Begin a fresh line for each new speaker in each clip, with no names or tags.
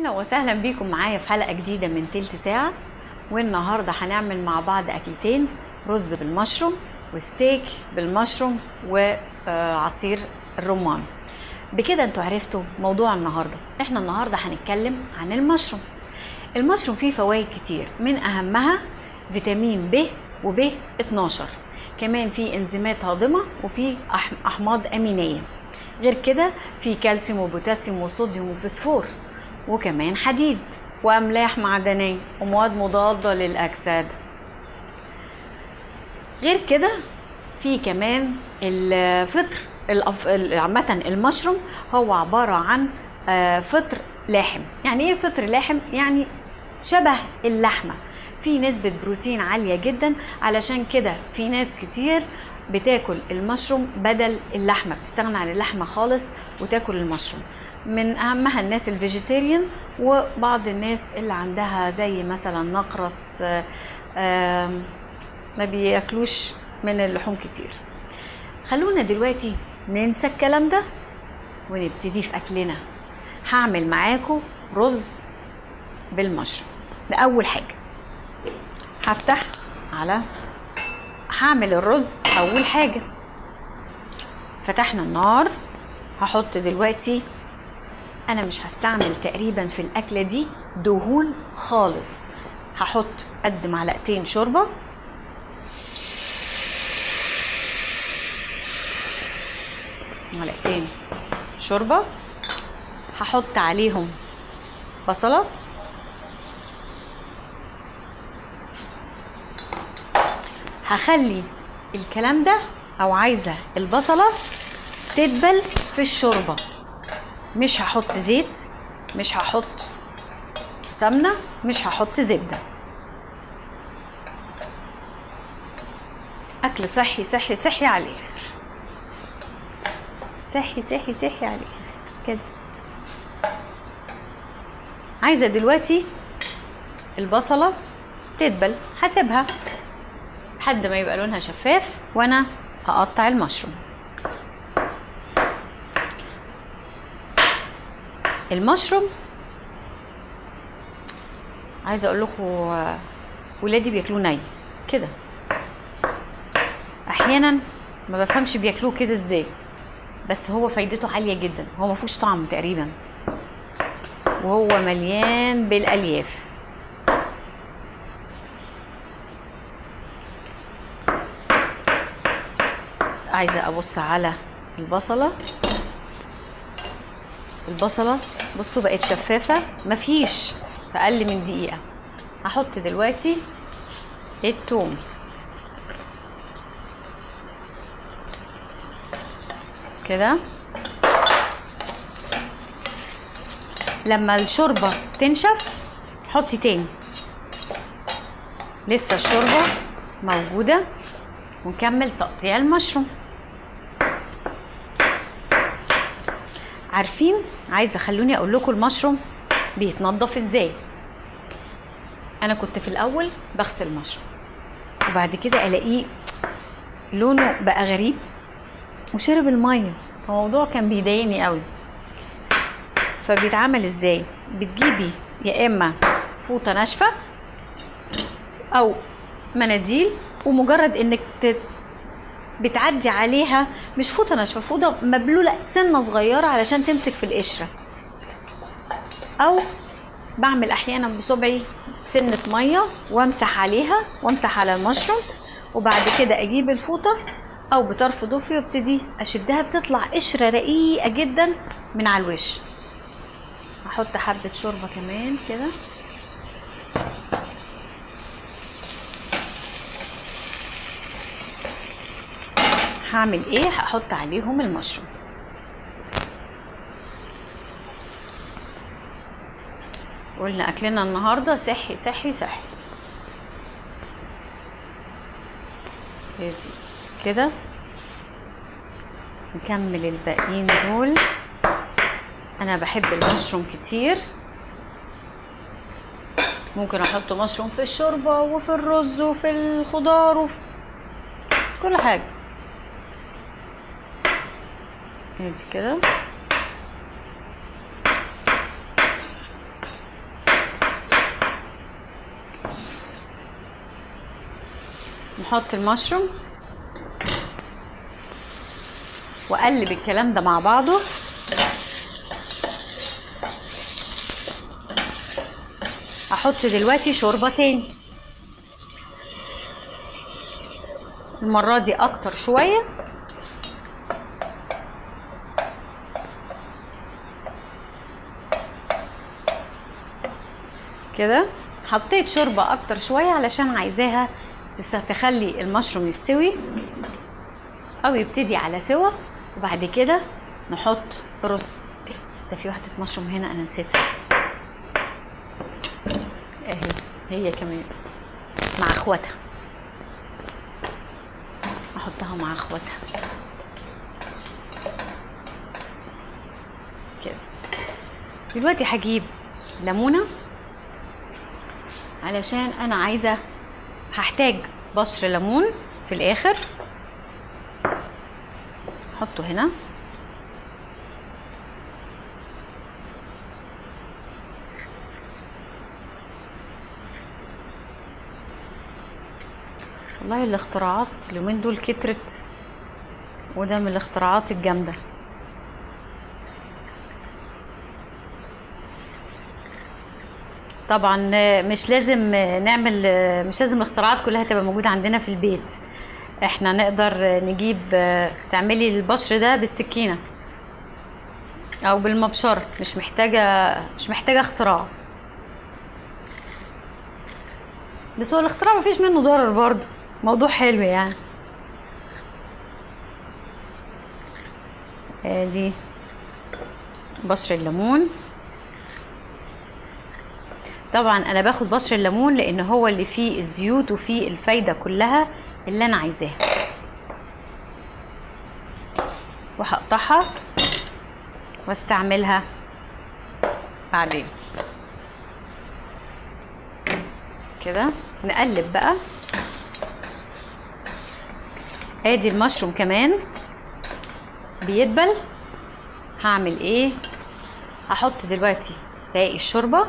اهلا وسهلا بيكم معايا في حلقه جديده من تلت ساعه والنهارده هنعمل مع بعض اكلتين رز بالمشروم وستيك بالمشروم وعصير الرمان بكده انتوا عرفتوا موضوع النهارده احنا النهارده هنتكلم عن المشروم المشروم فيه فوائد كتير من اهمها فيتامين ب وب 12 كمان فيه انزيمات هاضمه وفيه أح- احماض امينيه غير كده في كالسيوم وبوتاسيوم وصوديوم وفسفور وكمان حديد واملاح معدنيه ومواد مضاده للاجساد غير كده في كمان الفطر الأف- ال- عامة المشروم هو عبارة عن آه، فطر لاحم يعني ايه فطر لاحم يعني شبه اللحمة في نسبة بروتين عالية جدا علشان كده في ناس كتير بتاكل المشروم بدل اللحمة بتستغنى عن اللحمة خالص وتاكل المشروم من أهمها الناس الفيجيتيريان وبعض الناس اللي عندها زي مثلا نقرس آه، آم، ما بياكلوش من اللحوم كتير خلونا دلوقتي ننسى الكلام ده ونبتدي في اكلنا هعمل معاكم رز بالمشروم ده اول حاجه هفتح على هعمل الرز اول حاجه فتحنا النار هحط دلوقتي انا مش هستعمل تقريبا في الاكله دي دهون خالص هحط قد معلقتين شوربه معلقتين شوربه هحط عليهم بصله هخلي الكلام ده او عايزه البصله تدبل في الشوربه مش هحط زيت مش هحط سمنه مش هحط زبده اكل صحي صحي صحي عليه صحي صحي صحي عليه كده عايزه دلوقتي البصله تدبل هسيبها لحد ما يبقى لونها شفاف وانا هقطع المشروم المشروم عايزه اقول لكم آه، ولادي بياكلوه ني كده احيانا ما بفهمش بياكلوه كده ازاي بس هو فايدته عاليه جدا هو ما فيهوش طعم تقريبا وهو مليان بالالياف عايزه ابص على البصله البصله بصوا بقت شفافه مفيش في اقل من دقيقه هحط دلوقتي التوم كده لما الشوربه تنشف حطي تاني لسه الشوربه موجوده ونكمل تقطيع المشروم عارفين عايزه خلوني اقول لكم المشروم بيتنضف ازاي انا كنت في الاول بغسل مشروم وبعد كده الاقيه لونه بقى غريب وشرب الميه الموضوع كان بيضايقني قوي فبيتعمل ازاي بتجيبي يا اما فوطه ناشفه او مناديل ومجرد انك ت- بتعدي عليها مش فوطه ناشفه فوطه مبلوله سنه صغيره علشان تمسك في القشره او بعمل احيانا بصبعي سنه ميه وامسح عليها وامسح على المشروم وبعد كده اجيب الفوطه او بطرف ضفري وابتدي اشدها بتطلع قشره رقيقه جدا من على الوش هحط حبه شوربه كمان كده هعمل ايه هحط عليهم المشروم قلنا اكلنا النهارده صحي صحي صحي ادي كده نكمل الباقيين دول انا بحب المشروم كتير ممكن احط مشروم في الشوربه وفي الرز وفي الخضار وفي كل حاجه ادي كده نحط المشروم واقلب الكلام ده مع بعضه احط دلوقتي شوربه تاني المره دي اكتر شويه كده حطيت شوربه اكتر شويه علشان عايزاها تس- تخلي المشروم يستوي او يبتدي على سوا وبعد كده نحط رز إيه، ده في واحده مشروم هنا انا نسيتها اهي هي كمان مع اخواتها احطها مع اخواتها كده دلوقتي هجيب ليمونه علشان انا عايزه هحتاج بشر ليمون في الاخر احطه هنا والله الاختراعات اليومين دول كترت وده من الاختراعات الجامده طبعا مش لازم نعمل مش لازم الاختراعات كلها تبقى موجوده عندنا في البيت احنا نقدر نجيب تعملي البشر ده بالسكينه او بالمبشره مش محتاجه مش محتاجه اختراع بس هو الاختراع مفيش منه ضرر برضه موضوع حلو يعني ادي بشر الليمون طبعا انا باخد بشر الليمون لان هو اللي فيه الزيوت وفيه الفايده كلها اللي انا عايزاها وهقطعها واستعملها بعدين كده نقلب بقى ادي المشروم كمان بيدبل هعمل ايه هحط دلوقتي باقي الشوربه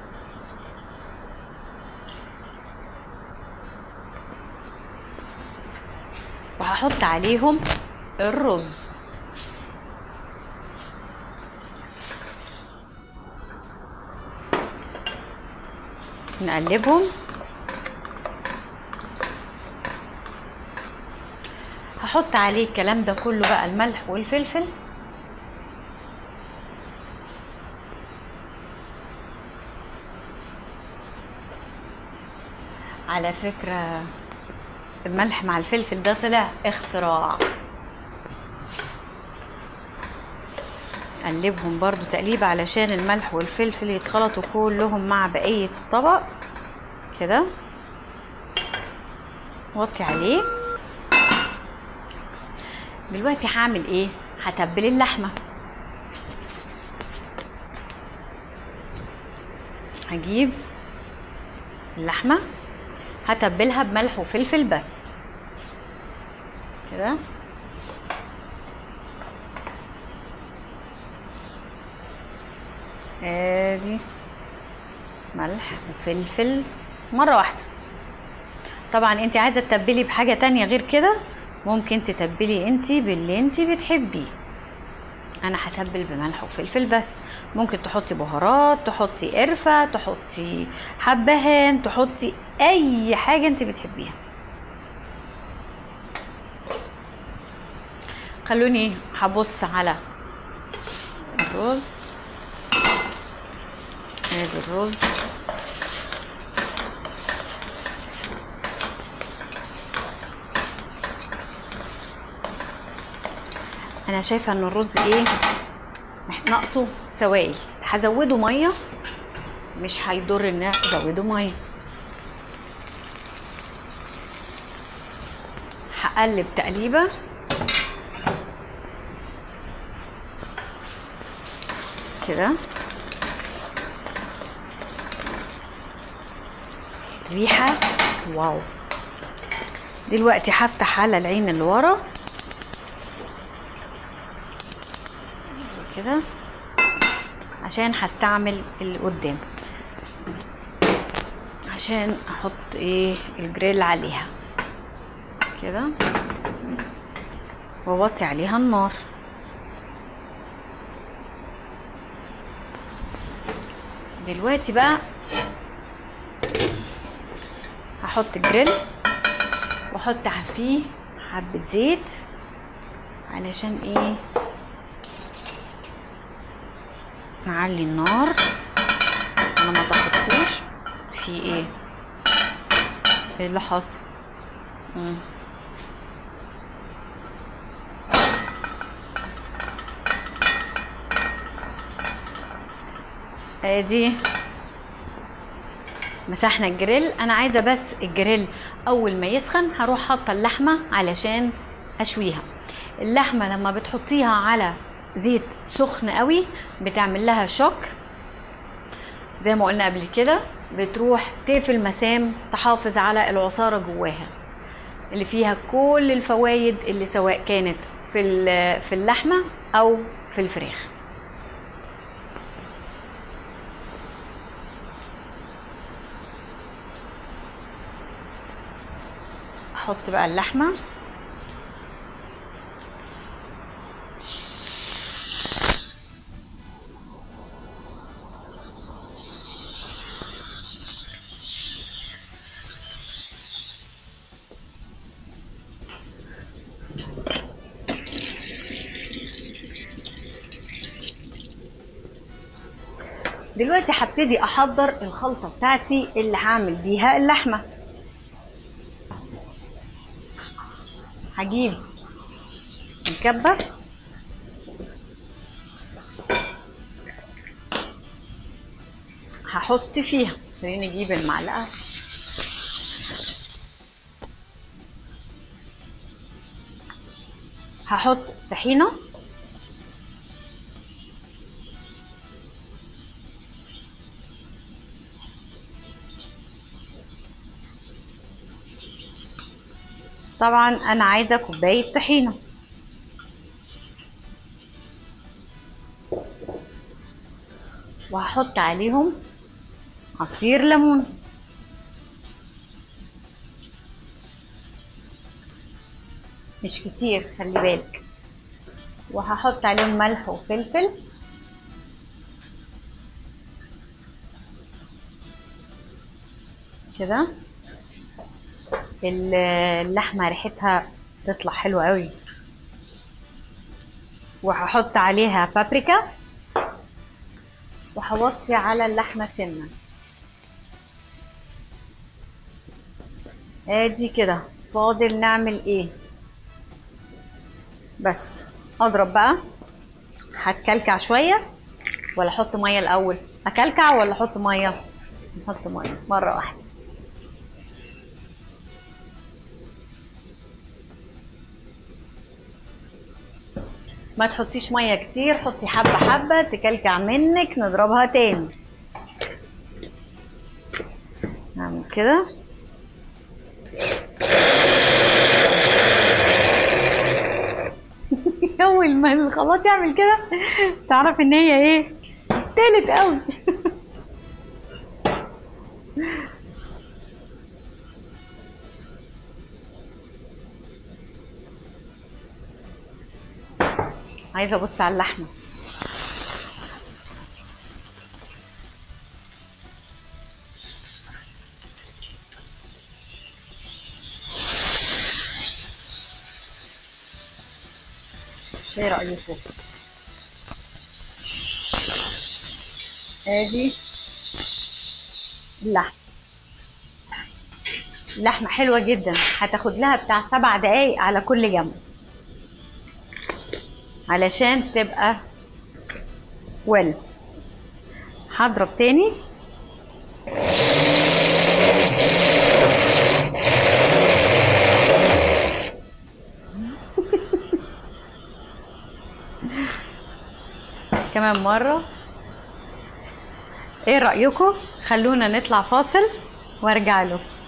وهحط عليهم الرز نقلبهم هحط عليه الكلام ده كله بقى الملح والفلفل على فكرة الملح مع الفلفل ده طلع اختراع قلبهم برضو تقليبة علشان الملح والفلفل يتخلطوا كلهم مع بقية الطبق كده وطي عليه دلوقتي هعمل ايه هتبل اللحمه هجيب اللحمه هتبلها بملح وفلفل بس كده ادي ملح وفلفل مره واحده طبعا انت عايزه تتبلي بحاجه تانية غير كده ممكن تتبلي انت باللي انت بتحبيه انا هتبل بملح وفلفل بس ممكن تحطي بهارات تحطي قرفه تحطي حبهان تحطي اي حاجه انت بتحبيها خلوني هبص على الرز ادي الرز انا شايفه ان الرز ايه ناقصه سوائل هزوده ميه مش هيضر ان ازوده ميه هقلب تقليبه كده ريحه واو دلوقتي هفتح على العين اللي ورا كده عشان هستعمل اللي قدام عشان احط ايه الجريل عليها كده ووطي عليها النار دلوقتي بقى هحط الجريل واحط فيه حبة زيت علشان ايه نعلي النار انا ما طفيتهوش في ايه ايه اللي حصل مم. ادي مسحنا الجريل انا عايزه بس الجريل اول ما يسخن هروح حاطه اللحمه علشان اشويها اللحمه لما بتحطيها على زيت سخن قوي بتعمل لها شوك زي ما قلنا قبل كده بتروح تقفل مسام تحافظ على العصاره جواها اللي فيها كل الفوائد اللي سواء كانت في في اللحمه او في الفراخ احط بقى اللحمه دلوقتي هبتدي احضر الخلطه بتاعتي اللي هعمل بيها اللحمه هجيب الكبة هحط فيها خليني اجيب المعلقة هحط طحينة طبعا انا عايزه كوبايه طحينه وهحط عليهم عصير ليمون مش كتير خلي بالك وهحط عليهم ملح وفلفل كده اللحمه ريحتها تطلع حلوه قوي وهحط عليها بابريكا وهوطي على اللحمه سنه ادي كده فاضل نعمل ايه بس اضرب بقى هتكلكع شويه ولا احط ميه الاول اكلكع ولا احط ميه نحط ميه مره واحده ما تحطيش ميه كتير حطي حبه حبه تكلكع منك نضربها تاني نعمل كده اول ما الخلاط يعمل كده تعرف ان هي ايه تالت قوي عايزه ابص على اللحمه ايه رايكم ادي اللحمه اللحمه حلوه جدا هتاخد لها بتاع سبع دقايق على كل جنب علشان تبقى ويل هضرب تاني كمان مرة ايه رأيكم خلونا نطلع فاصل وارجع له